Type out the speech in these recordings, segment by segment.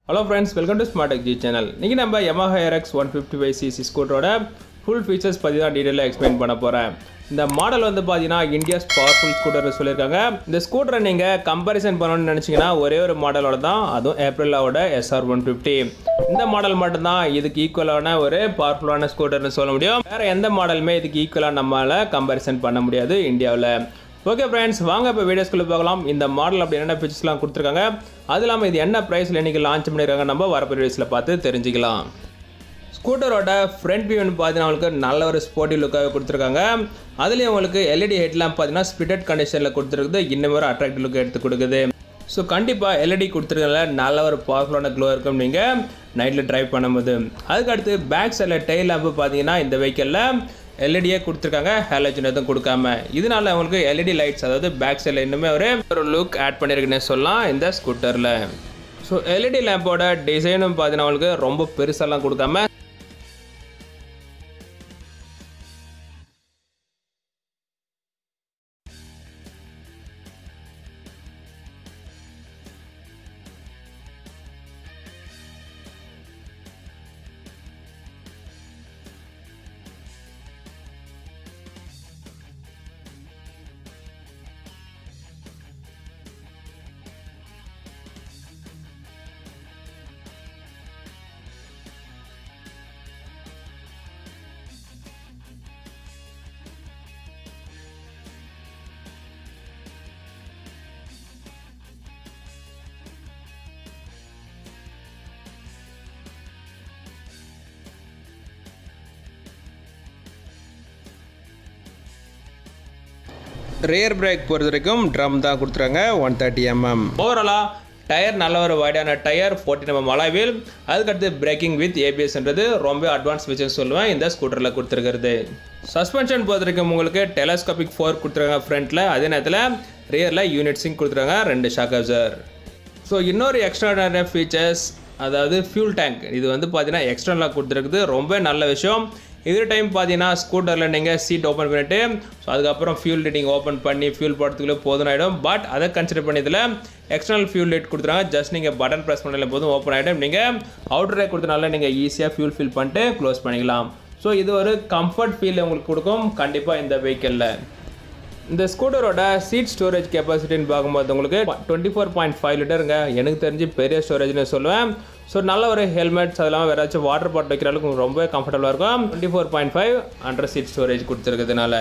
hello friends welcome to smart G channel இன்றைக்கி நம்ம Yamaha RX one fifty five CC ஸ்கூட்டரோட full features பற்றி தான் டீட்டெயிலாக எக்ஸ்பிளைன் பண்ண போகிறேன் இந்த மாடல் வந்து பார்த்தீங்கன்னா இந்தியாஸ் பவர்ஃபுல் ஸ்கூட்டர் சொல்லியிருக்காங்க இந்த ஸ்கூட்டரை நீங்கள் கம்பேரிசன் பண்ணணும்னு நினச்சிங்கன்னா ஒரே ஒரு மாடலோட தான் அதுவும் ஏப்ரலாவோட எஸ்ஆர் ஒன் ஃபிஃப்டி இந்த மாடல் மட்டும்தான் இதுக்கு ஈக்குவலான ஒரு பவர்ஃபுல்லான ஸ்கூட்டர்னு சொல்ல முடியும் வேறு எந்த மாடலுமே இதுக்கு ஈக்குவலாக நம்மளால் கம்பேரிசன் பண்ண முடியாது இந்தியாவில் ஓகே ஃப்ரெண்ட்ஸ் வாங்க இப்போ வீடியோஸ்குள்ளே பார்க்கலாம் இந்த மாடல் அப்படி என்னென்ன ஃபீச்சர்ஸ்லாம் கொடுத்துருக்காங்க அது இல்லாமல் இது என்ன ப்ரைஸில் இன்றைக்கி லான்ச் பண்ணியிருக்காங்க நம்ம வரப்போ வீடியோஸில் பார்த்து தெரிஞ்சுக்கலாம் ஸ்கூட்டரோட ஃப்ரண்ட் வியூன்னு பார்த்தீங்கன்னா உங்களுக்கு நல்ல ஒரு ஸ்போர்ட்டி லுக்காக கொடுத்துருக்காங்க அதுலேயும் உங்களுக்கு எல்இடி ஹெட்லாம் பார்த்தீங்கன்னா ஸ்பிட்டட் கண்டிஷனில் கொடுத்துருக்குது இன்னும் ஒரு அட்ராக்டிவ் லுக் எடுத்து கொடுக்குது ஸோ கண்டிப்பாக எல்இடி கொடுத்துருக்கல நல்ல ஒரு பவர்ஃபுல்லான க்ளோ இருக்கும் நீங்கள் நைட்டில் ட்ரைவ் பண்ணும்போது அதுக்கு அடுத்து பேக் சைடில் டெய்ல் லேம்பு பார்த்தீங்கன்னா இந்த வெஹிக்கிளில் எல்இடியே கொடுத்துருக்காங்க ஹேலஜன் எதுவும் கொடுக்காம இதனால உங்களுக்கு எல்இடி லைட்ஸ் அதாவது பேக் சைடில் இன்னுமே ஒரு ஒரு லுக் ஆட் பண்ணியிருக்குன்னு சொல்லலாம் இந்த ஸ்கூட்டரில் ஸோ எல்இடி லேம்போட டிசைனும் பார்த்தீங்கன்னா உங்களுக்கு ரொம்ப பெருசாலாம் கொடுக்காம ரியர் பிரேக் பொறுத்த வரைக்கும் ட்ரம் தான் கொடுத்துருக்காங்க ஒன் தேர்ட்டி எம்எம் ஓவராலாக டயர் நல்ல ஒரு வைடான டயர் ஃபோர்ட்டின் எம்எம் அலாவில் அதுக்கடுத்து பிரேக்கிங் வித் ஏபிஎஸ்ன்றது ரொம்ப அட்வான்ஸ் ஃபீச்சர்ஸ் சொல்லுவேன் இந்த ஸ்கூட்டரில் கொடுத்துருக்கிறது சஸ்பென்ஷன் பொறுத்த வரைக்கும் உங்களுக்கு டெலஸ்கோபிக் ஃபோர் கொடுத்துருக்காங்க ஃப்ரண்ட்டில் அதே நேரத்தில் ரியரில் யூனிட் சிங் கொடுத்துருக்காங்க ரெண்டு ஷாக் அப்சர் ஸோ இன்னொரு எக்ஸ்ட்ராடனரி ஃபீச்சர்ஸ் அதாவது ஃபியூல் டேங்க் இது வந்து பார்த்தீங்கன்னா எக்ஸ்டர்னலாக கொடுத்துருக்குது ரொம்ப நல்ல விஷயம் இதே டைம் பார்த்தீங்கன்னா ஸ்கூட்டரில் நீங்கள் சீட் ஓப்பன் பண்ணிவிட்டு ஸோ அதுக்கப்புறம் ஃபியூல் லிட்டிங் ஓப்பன் பண்ணி ஃபியூல் போடுறதுக்குள்ளே போதும் ஆகிடும் பட் அதை கன்சிடர் பண்ணி இதில் எக்ஸ்டர்னல் ஃபியூல் லைட் கொடுத்துறாங்க ஜஸ்ட் நீங்கள் பட்டன் ப்ரெஸ் பண்ணல போதும் ஓப்பன் ஆகிடும் நீங்கள் அவுட்டரே கொடுத்தனால நீங்கள் ஈஸியாக ஃபியூல் ஃபில் பண்ணிட்டு க்ளோஸ் பண்ணிக்கலாம் ஸோ இது ஒரு கம்ஃபர்ட் ஃபீல் உங்களுக்கு கொடுக்கும் கண்டிப்பாக இந்த வெஹிக்கிளில் இந்த ஸ்கூட்டரோட சீட் ஸ்டோரேஜ் கெப்பாசிட்டின்னு பார்க்கும்போது உங்களுக்கு டுவெண்ட்டி ஃபோர் பாயிண்ட் ஃபைவ் லிட்டருங்க எனக்கு தெரிஞ்சு பெரிய ஸ்டோரேஜ்னு சொல்லுவேன் ஸோ நல்ல ஒரு ஹெல்மெட்ஸ் அது இல்லாமல் வேறு ஏதாச்சும் வாட்டர் பாட்டில் வைக்கிற அளவுக்கு ரொம்ப கம்ஃபர்டபுளாக இருக்கும் twenty four point five under seat storage கொடுத்துருக்கிறதுனால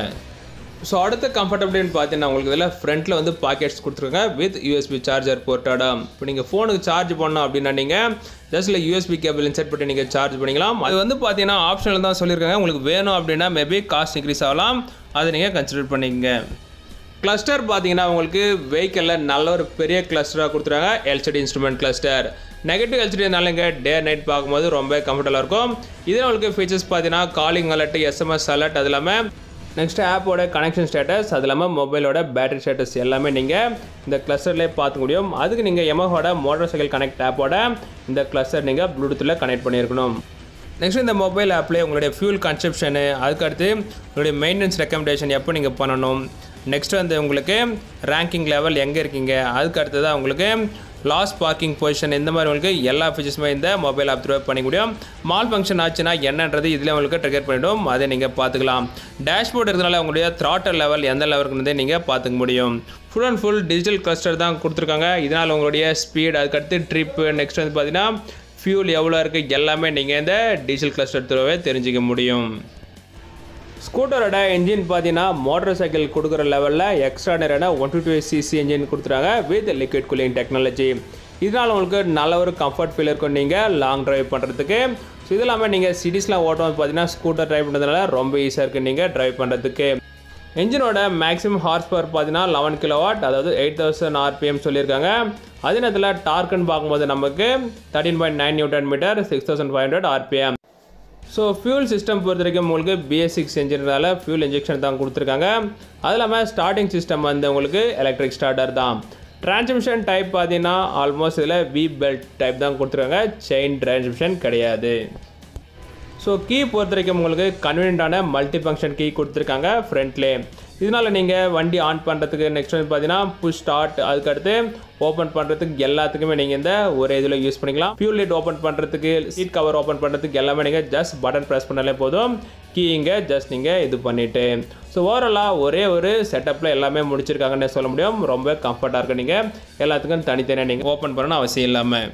ஸோ அடுத்த கம்ஃபர்டபுள்னு பார்த்தீங்கன்னா உங்களுக்கு இதில் ஃப்ரண்ட்டில் வந்து பாக்கெட்ஸ் கொடுத்துருங்க வித் யூஎஸ்பி சார்ஜர் போர்ட்டோட இப்போ நீங்கள் ஃபோனுக்கு சார்ஜ் பண்ணோம் அப்படின்னா நீங்கள் ஜஸ்ட் இல்லை யூஎஸ்பி கேபிள் இன்செர்ட் பண்ணி நீங்கள் சார்ஜ் பண்ணிக்கலாம் அது வந்து பார்த்தீங்கன்னா ஆப்ஷனில் தான் சொல்லியிருக்காங்க உங்களுக்கு வேணும் அப்படின்னா மேபி காஸ்ட் இன்க்ரீஸ் ஆகலாம் அதை நீங்கள் கன்சிடர் பண்ணிக்கங்க கிளஸ்டர் பார்த்தீங்கன்னா உங்களுக்கு வெஹிக்கிளில் நல்ல ஒரு பெரிய கிளஸ்டராக கொடுத்துருக்காங்க எல்சிடி இன்ஸ்ட்ருமெண்ட் கிளஸ்டர் நெகட்டிவ் எல்சிடினாலங்க டே நைட் பார்க்கும்போது ரொம்ப கம்ஃபர்டபுளாக இருக்கும் இதில் உங்களுக்கு ஃபீச்சர்ஸ் பார்த்தீங்கன்னா காலிங் அலர்ட் எஸ்எம்எஸ் அலர்ட் அது இல்லாமல் நெக்ஸ்ட் ஆப்போட கனெக்ஷன் ஸ்டேட்டஸ் அது இல்லாமல் மொபைலோட பேட்டரி ஸ்டேட்டஸ் எல்லாமே நீங்கள் இந்த கிளஸ்டர்லேயே பார்த்துக்க முடியும் அதுக்கு நீங்கள் எமஹோட மோட்டார் சைக்கிள் கனெக்ட் ஆப்போட இந்த கிளஸ்டர் நீங்கள் ப்ளூடூத்தில் கனெக்ட் பண்ணியிருக்கணும் நெக்ஸ்ட் இந்த மொபைல் ஆப்லேயே உங்களுடைய ஃபியூல் கன்சப்ஷனு அதுக்கடுத்து உங்களுடைய மெயின்டெனன்ஸ் ரெக்கமெண்டேஷன் எப்போ நீங்கள் பண்ணணும் நெக்ஸ்ட் வந்து உங்களுக்கு ரேங்கிங் லெவல் எங்கே இருக்கீங்க அதுக்கு அடுத்ததாக உங்களுக்கு லாஸ் பார்க்கிங் பொசிஷன் இந்த மாதிரி உங்களுக்கு எல்லா ஃபீச்சர்ஸுமே இந்த மொபைல் ஆப் த்ரூ பண்ணிக்க முடியும் மால் ஃபங்க்ஷன் ஆச்சுன்னா என்னன்றது இதில் உங்களுக்கு ட்ரிகர் பண்ணிவிடும் அதை நீங்கள் பார்த்துக்கலாம் டேஷ்போர்ட் இருக்கிறதுனால உங்களுடைய த்ராட்டர் லெவல் எந்த லெவலுக்குன்னு நீங்கள் பார்த்துக்க முடியும் full and full digital cluster தான் கொடுத்துருக்காங்க இதனால் உங்களுடைய ஸ்பீட் அதுக்கடுத்து ட்ரிப்பு நெக்ஸ்ட் வந்து பார்த்தீங்கன்னா ஃபியூல் எவ்வளோ இருக்குது எல்லாமே நீங்கள் இந்த டீசல் கிளஸ்டர் த்ரூவே தெரிஞ்சிக்க முடியும் ஸ்கூட்டரோட என்ஜின் பார்த்தீங்கன்னா மோட்டார் சைக்கிள் கொடுக்குற லெவலில் எக்ஸ்ட்ரானரான ஒன் ஃபிஃப்டி சிசி என்ஜின் கொடுத்துருக்காங்க வித் லிக்விட் கூலிங் டெக்னாலஜி இதனால் உங்களுக்கு நல்ல ஒரு கம்ஃபர்ட் ஃபீல் இருக்கும் நீங்கள் லாங் ட்ரைவ் பண்ணுறதுக்கு ஸோ இது இல்லாமல் நீங்கள் சிட்டிஸ்லாம் ஓட்டும் பார்த்தீங்கன்னா ஸ்கூட்டர் ட்ரைவ் பண்ணுறதுனால ரொம்ப ஈஸியாக இருக்குது நீங்கள் ட்ரைவ் பண்ணுறதுக்கு என்ஜினோட மேக்ஸிமம் ஹார்ஸ் பவர் பார்த்தீங்கன்னா லெவன் கிலோவாட் அதாவது எயிட் தௌசண்ட் ஆர்பிஎம் சொல்லியிருக்காங்க அதே நேரத்தில் டார்க்குன்னு பார்க்கும்போது நமக்கு thirteen point nine newton metre six thousand five hundred RPM so fuel system பொறுத்த வரைக்கும் உங்களுக்கு பிஎஸ் சிக்ஸ் இன்ஜினால ஃபியூல் இன்ஜெக்ஷன் தான் கொடுத்துருக்காங்க அது இல்லாமல் ஸ்டார்டிங் சிஸ்டம் வந்து உங்களுக்கு எலக்ட்ரிக் ஸ்டார்டர் தான் டிரான்ஸ்மிஷன் டைப் பார்த்தீங்கன்னா ஆல்மோஸ்ட் இதில் வி பெல்ட் டைப் தான் கொடுத்துருக்காங்க செயின் டிரான்ஸ்மிஷன் கிடையாது ஸோ கீ பொறுத்த வரைக்கும் உங்களுக்கு கன்வீனியண்டான மல்டி ஃபங்க்ஷன் கீ கொடுத்துருக்காங்க ஃப்ரண்ட்லே இதனால் நீங்கள் வண்டி ஆன் பண்ணுறதுக்கு நெக்ஸ்ட் வந்து பார்த்தீங்கன்னா புஷ் ஸ்டார்ட் அதுக்கடுத்து ஓப்பன் பண்ணுறதுக்கு எல்லாத்துக்குமே நீங்கள் இந்த ஒரு இதில் யூஸ் பண்ணிக்கலாம் ஃபியூல் லைட் ஓப்பன் பண்ணுறதுக்கு சீட் கவர் ஓப்பன் பண்ணுறதுக்கு எல்லாமே நீங்கள் ஜஸ்ட் பட்டன் ப்ரெஸ் பண்ணாலே போதும் கீயிங்க ஜஸ்ட் நீங்கள் இது பண்ணிவிட்டு ஸோ ஓவராலாக ஒரே ஒரு செட்டப்பில் எல்லாமே முடிச்சிருக்காங்கன்னு சொல்ல முடியும் ரொம்ப கம்ஃபர்ட்டாக இருக்கு நீங்கள் எல்லாத்துக்கும் தனித்தனியாக நீங்கள் ஓப்பன் பண்ணணும் அவசியம் இல்லாமல்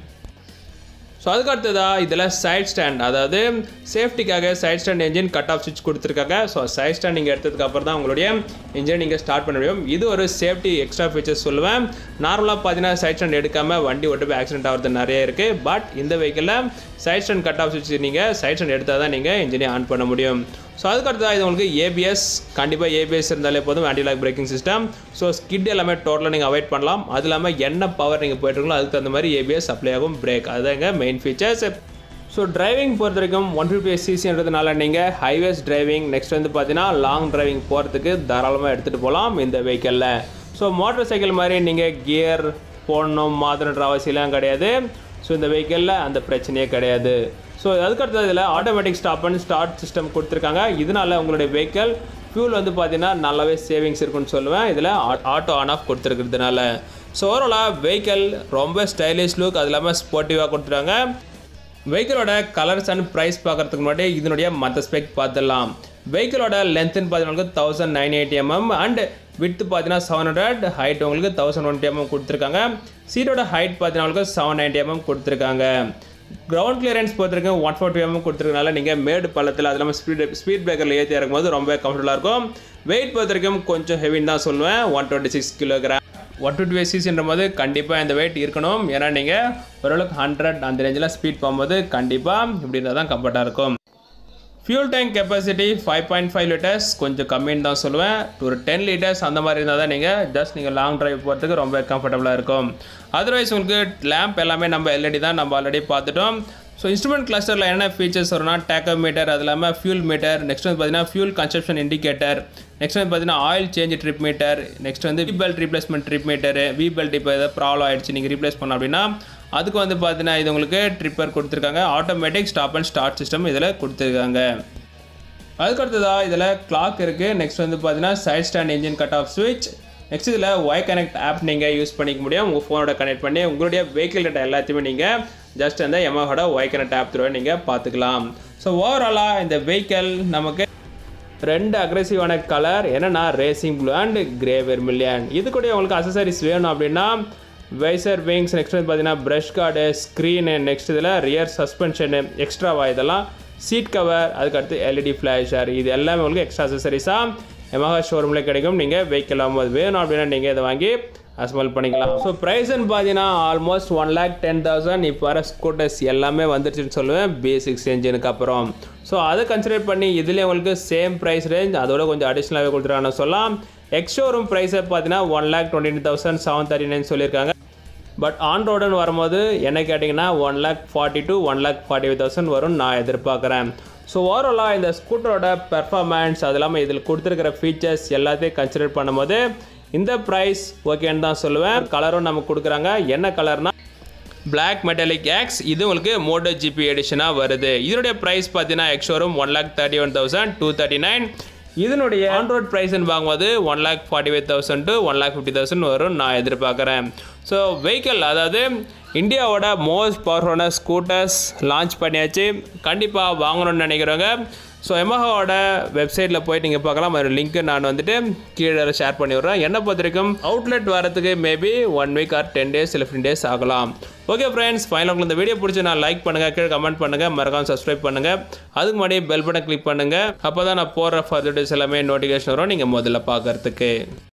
ஸோ அதுக்கு அடுத்ததாக இதில் சைட் ஸ்டாண்ட் அதாவது சேஃப்டிக்காக side stand engine cut off சுவிட்ச் கொடுத்துருக்காங்க ஸோ சைட் ஸ்டாண்ட் நீங்கள் எடுத்ததுக்கு அப்புறம் தான் உங்களுடைய இன்ஜின் நீங்கள் ஸ்டார்ட் பண்ண முடியும் இது ஒரு சேஃப்டி எக்ஸ்ட்ரா ஃபீச்சர்ஸ் சொல்லுவேன் நார்மலாக பார்த்தீங்கன்னா சைட் ஸ்டாண்ட் எடுக்காமல் வண்டி ஓட்டு போய் ஆக்சிடென்ட் ஆகிறது நிறைய இருக்குது பட் இந்த வெஹிக்கிளில் சைட் ஸ்டாண்ட் கட் ஆஃப் சுவிட்ச் நீங்கள் சைட் ஸ்டாண்ட் எடுத்தால் தான் நீங்கள் இன்ஜினை ஆன் பண்ண முடியும் ஸோ அதுக்கு அடுத்ததாக இது உங்களுக்கு ஏபிஎஸ் கண்டிப்பாக ஏபிஎஸ் இருந்தாலே போதும் anti lock braking system so skid எல்லாமே டோட்டலாக நீங்கள் அவாய்ட் பண்ணலாம் அது இல்லாமல் என்ன பவர் நீங்கள் போயிட்டுருக்கோ அதுக்கு தகுந்த மாதிரி ஏபிஎஸ் அப்ளை ஆகும் பிரேக் அதுதாங்க மெயின் ஃபீச்சர்ஸ் ஸோ டிரைவிங் பொறுத்த வரைக்கும் ஒன் ஃபிஃப்டி சிசின்றதுனால நீங்கள் ஹைவேஸ் டிரைவிங் நெக்ஸ்ட் வந்து பார்த்தீங்கன்னா லாங் டிரைவிங் போகிறதுக்கு தாராளமாக எடுத்துகிட்டு போகலாம் இந்த வெஹிக்கிளில் ஸோ மோட்டார் சைக்கிள் மாதிரி நீங்கள் கியர் போடணும் மாற்றணுன்ற அவசியம்லாம் கிடையாது ஸோ இந்த வெஹிக்கிளில் அந்த பிரச்சனையே கிடையாது ஸோ அதுக்கடுத்தது இதில் automatic stop and start system கொடுத்துருக்காங்க இதனால உங்களுடைய வெஹிக்கிள் ஃபியூல் வந்து பார்த்தீங்கன்னா நல்லாவே சேவிங்ஸ் இருக்குன்னு சொல்லுவேன் இதில் ஆட்டோ ஆன் ஆஃப் கொடுத்துருக்கிறதுனால ஸோ ஓவராலாக வெஹிக்கிள் ரொம்ப ஸ்டைலிஷ் லுக் அது இல்லாமல் ஸ்போர்ட்டிவாக கொடுத்துருக்காங்க வெஹிக்கிளோட கலர்ஸ் அண்ட் ப்ரைஸ் பார்க்கறதுக்கு முன்னாடி இதனுடைய மற்ற ஸ்பெக் பார்த்துடலாம் வெஹிக்கிளோட லென்த்துன்னு பார்த்தீங்கன்னா thousand nine eighty MM and width பார்த்தீங்கன்னா செவன் ஹண்ட்ரட் ஹைட் உங்களுக்கு தௌசண்ட் ஒன்ட்டி எம்எம் கொடுத்துருக்காங்க சீட்டோட ஹைட் பார்த்தீங்கன்னா உங்களுக்கு செவன் நைன்ட்டி எம்எம் கொடுத்துருக்காங்க கிரவுண்ட் கிளியரன்ஸ் பொறுத்திருக்கும் ஒன் ஃபார்ட்டி எம்எம் கொடுத்துருக்கனால நீங்கள் மேடு பள்ளத்தில் அது இல்லாமல் ஸ்பீட் ஸ்பீட் பிரேக்கரில் ஏற்றி இறக்கும்போது ரொம்ப கம்ஃபர்டபுளாக இருக்கும் வெயிட் பொறுத்த வரைக்கும் கொஞ்சம் ஹெவின்னு தான் சொல்லுவேன் one twenty six kilogram one twenty five சிசின்ற போது கண்டிப்பாக இந்த வெயிட் இருக்கணும் ஏன்னா நீங்கள் ஓரளவுக்கு ஹண்ட்ரட் அந்த ரேஞ்சில் ஸ்பீட் போகும்போது கண்டிப்பாக இப்படி இருந்தால் தான் கம்ஃபர்ட்டாக இருக்கும் fuel tank capacity five point five litres கொஞ்சம் கம்மின்னு தான் சொல்லுவேன் ஒரு டென் லிட்டர்ஸ் அந்த மாதிரி இருந்தால் தான் நீங்கள் ஜஸ்ட் நீங்கள் லாங் டிரைவ் போகிறதுக்கு ரொம்ப கம்ஃபர்டபுளாக இருக்கும் அதர்வைஸ் உங்களுக்கு லேம்ப் எல்லாமே நம்ம எல்இடி தான் நம்ம ஆல்ரெடி பார்த்துட்டோம் ஸோ இன்ஸ்ட்ருமெண்ட் கிளஸ்டரில் என்ன ஃபீச்சர்ஸ் வரும்னா டேக்கோ மீட்டர் அது இல்லாமல் ஃபியூல் மீட்டர் நெக்ஸ்ட் வந்து பார்த்தீங்கன்னா ஃபியூல் கன்சப்ஷன் இண்டிகேட்டர் நெக்ஸ்ட் வந்து பார்த்தீங்கன்னா oil change trip meter next வந்து V belt replacement trip meter V belt இப்போ ஏதாவது ப்ராப்ளம் ஆயிடுச்சு நீங்கள் ரீப்ளேஸ் பண்ண அப்படின்னா அதுக்கு வந்து பார்த்தீங்கன்னா இது உங்களுக்கு ட்ரிப்பர் கொடுத்துருக்காங்க automatic stop and start system இதில் கொடுத்துருக்காங்க அதுக்கு அடுத்ததாக இதில் கிளாக் இருக்குது நெக்ஸ்ட் வந்து பார்த்தீங்கன்னா side stand engine cut off ஸ்விட்ச் நெக்ஸ்ட் இதில் ஒய் கனெக்ட் ஆப் நீங்கள் யூஸ் பண்ணிக்க முடியும் உங்கள் ஃபோனோட கனெக்ட் பண்ணி உங்களுடைய வெஹிக்கிள் டேட்டா எல்லாத்தையுமே நீங்கள் ஜஸ்ட் அந்த எமஹோட ஒய் கனெக்ட் ஆப் த்ரூ நீங்கள் பார்த்துக்கலாம் ஸோ ஓவராலாக இந்த வெஹிக்கிள் நமக்கு ரெண்டு அக்ரெசிவான கலர் என்னென்னா racing blue and grey vermilion இது கூட உங்களுக்கு அசசரிஸ் வேணும் அப்படின்னா வைசர் விங்ஸ் நெக்ஸ்ட் வந்து பார்த்தீங்கன்னா ப்ரஷ் கார்டு ஸ்க்ரீனு நெக்ஸ்ட் இதில் ரியர் சஸ்பென்ஷனு எக்ஸ்ட்ராவா இதெல்லாம் சீட் கவர் அதுக்கடுத்து எல்இடி ஃப்ளாஷர் இது எல்லாமே உங்களுக்கு எக்ஸ்ட்ரா அசசரிஸாக எமஹா ஷோரூமில் கிடைக்கும் நீங்கள் வெஹிக்கிள் ஆகும்போது வேணும் அப்படின்னா நீங்கள் இதை வாங்கி அஸ்மல் பண்ணிக்கலாம் ஸோ ப்ரைஸ்ன்னு பார்த்தீங்கன்னா almost one lakh ten thousand இப்போ வர ஸ்கூட்டர்ஸ் எல்லாமே வந்துருச்சுன்னு சொல்லுவேன் பேசிக்ஸ் என்ஜினுக்கு அப்புறம் ஸோ அதை கன்சிடர் பண்ணி இதுலேயே உங்களுக்கு சேம் ப்ரைஸ் ரேஞ்ச் அதோட கொஞ்சம் அடிஷ்னலாகவே கொடுத்துருக்காங்கன்னு சொல்லலாம் எக்ஸ் ஷோரூம் ப்ரைஸை பார்த்தீங்கன்னா one lakh twenty thousand seven thirty nine சொல்லியிருக்காங்க பட் ஆன் ரோடுன்னு வரும்போது என்ன கேட்டிங்கன்னா one lakh forty to one lakh forty five thousand வரும்னு நான் எதிர்பார்க்குறேன் ஸோ ஓவராலாக இந்த ஸ்கூட்டரோட பெர்ஃபார்மன்ஸ் அது இல்லாமல் இதில் கொடுத்துருக்கிற ஃபீச்சர்ஸ் எல்லாத்தையும் கன்சிடர் பண்ணும்போது இந்த ப்ரைஸ் ஓகேன்னு தான் சொல்லுவேன் கலரும் நமக்கு கொடுக்குறாங்க என்ன கலர்னா Black மெட்டாலிக் எக்ஸ் இது உங்களுக்கு மோட்டோ ஜிபி எடிஷனாக வருது இதனுடைய ப்ரைஸ் பார்த்தீங்கன்னா ex showroom one lakh thirty one thousand two thirty nine இதனுடைய ஆன் ரோட் ப்ரைஸ்ன்னு வாங்கும்போது one lakh forty five thousand to one lakh fifty thousand வரும் நான் எதிர்பார்க்குறேன் ஸோ வெஹிக்கிள் அதாவது இந்தியாவோட மோஸ்ட் பவர்ஃபுல்லான ஸ்கூட்டர்ஸ் லான்ச் பண்ணியாச்சு கண்டிப்பாக வாங்கணும்னு நினைக்கிறவங்க ஸோ எமஹாவோட வெப்சைட்டில் போயிட்டு நீங்கள் பார்க்கலாம் ஒரு லிங்க் நான் வந்துட்டு கீழே ஷேர் பண்ணி விட்றேன் என்னை பொறுத்த வரைக்கும் அவுட்லெட் வரதுக்கு maybe one week or ten days இல்லை ஃபிஃப்டின் டேஸ் ஆகலாம் ஓகே ஃப்ரெண்ட்ஸ் ஃபைனல் உங்களுக்கு இந்த வீடியோ பிடிச்சி நான் லைக் பண்ணுங்கள் கீழே கமெண்ட் பண்ணுங்கள் மறக்காம சப்ஸ்கிரைப் பண்ணுங்கள் அதுக்கு முன்னாடி பெல் பட்டன் கிளிக் பண்ணுங்கள் அப்போ தான் நான் போடுற ஃபர்தர் டேஸ் எல்லாமே நோட்டிஃபிகேஷன் வரும் நீங்கள் முதல்ல பார்க்கறதுக்கு